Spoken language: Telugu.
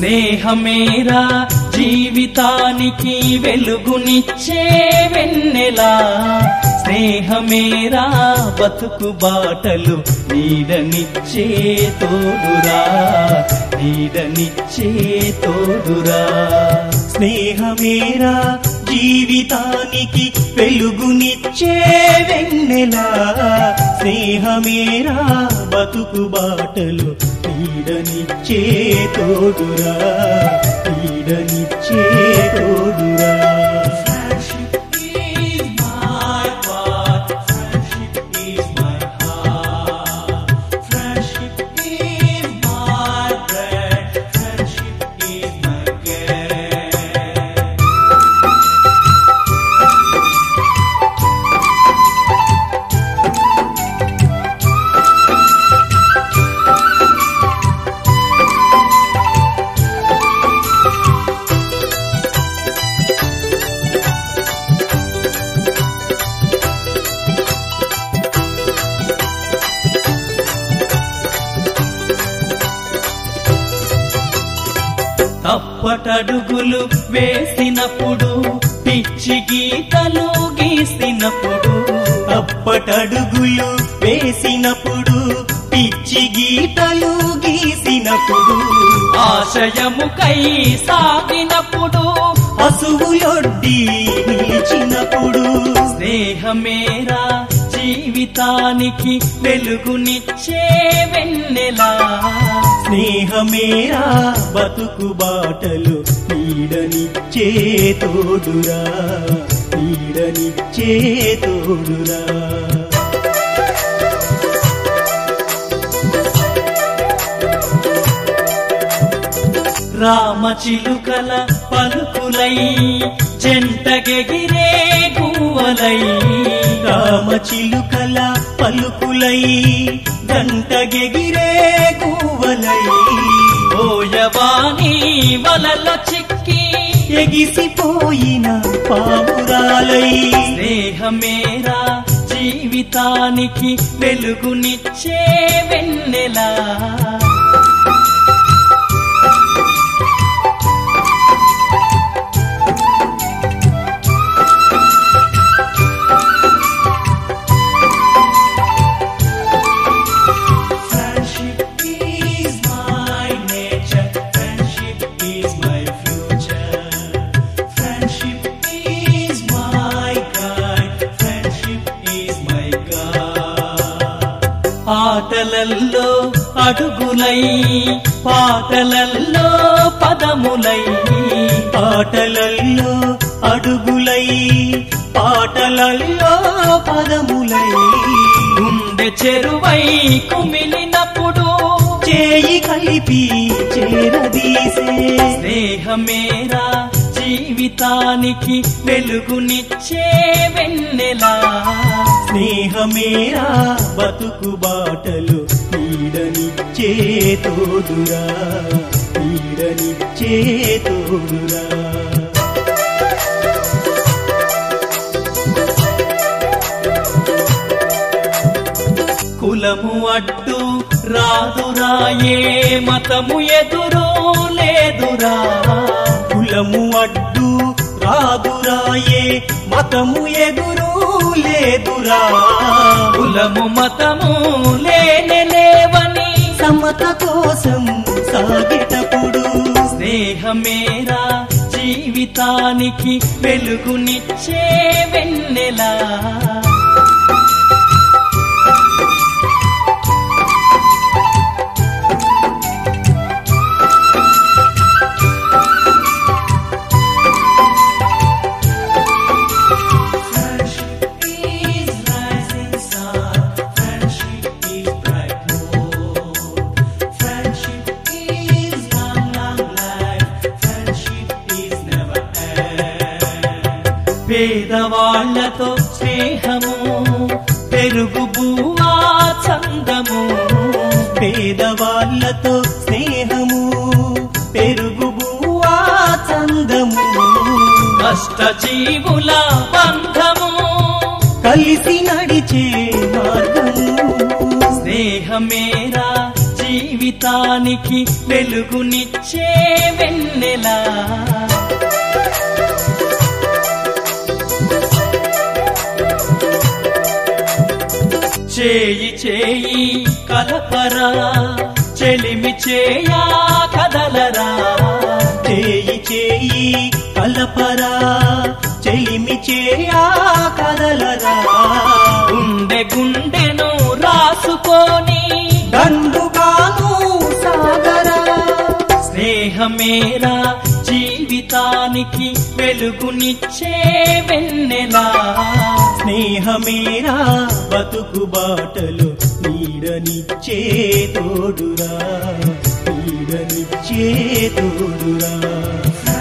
స్నేహమేరా జీవితానికి వెలుగునిచ్చే వెన్నెలా స్నేహమేరా బతుకు బాటలు నీడనిచ్చే తోడురా నీడనిచ్చే తోడురా స్నేహమేరా జీవితానికి వెలుగునిచ్చే వెన్నెలా స్నేహమేరా బతుకు బాటలు పీడనిచ్చే తోడురా పీడనిచ్చే తోడురా తప్పటడుగులు వేసినప్పుడు పిచ్చి గీతలు గీసినప్పుడు అప్పటడుగులు వేసినప్పుడు పిచ్చి గీతలు గీసినప్పుడు ఆశయముకై సాగినప్పుడు పశువులొడ్డి నిలిచినప్పుడు స్నేహమేరా జీవితానికి వెలుగునిచ్చే వెన్నెలా స్నేహమేరా బతుకు బాటలు పీడనిచ్చే తోడురా పీడనిచ్చే తోడురా రామచిలుకల పలుకులై జంటగెగిరే గువ్వలై రామచిలుకల పలుకులై గంటగెగిరే కూవలై ఓయవాణి వలలో చిక్కి ఎగిసిపోయిన పావురాలై స్నేహమేరా జీవితానికి వెలుగునిచ్చే వెన్నెలా Friendship is my nature. Friendship is my future. Friendship is my guide. Friendship is my God. ఆటలల్లో అడుగులై పాటలల్లో పదములై ఆటలల్లో అడుగులై పాటలల్లో పదములై గుండె చెరువై కుమిలినప్పుడు చేయి కలిపి చేరదీసే స్నేహమేరా జీవితానికి వెలుగునిచ్చే వెన్నెలా స్నేహమేరా బతుకు బాటలు పీడనిచ్చే తోడురా పీడనిచ్చే తోడురా కులము అడ్డు రాదురాయే మతము ఎదురు లేదురా కులము అడ్డు రాదురాయే మతము ఎదురు లేదురా కులము మతము లేనే లేవని సమత కోసం సాగేటప్పుడు స్నేహమేరా జీవితానికి వెలుగునిచ్చే వెన్నెలా Friendship is rising sun. Friendship is bright moon. Friendship is long, long life. Friendship is never end. పేదవాళ్లతో స్నేహము పెరుగు బువ్వా చందము పేదవాళ్లతో స్నేహము పెరుగు బువ్వా చందము కష్ట జీవుల బంధము కలిసి నడిచే మార్గము స్నేహమేరా జీవితానికి జీవితానికి వెలుగునిచ్చే వెన్నెలా చేయి చేయి కలపరా చెలిమి చేయా కదలరా చేయి చేయి కలపరా చెలిమి చేయా కదలరా గుండె గుండెను రాసుకొని దండుగాను సాగరా స్నేహమేరా జీవితానికి వెలుగునిచ్చే వెన్నెలా స్నేహమేరా బతుకు బాటలు నీడనిచ్చే తోడురా నీడనిచ్చే తోడురా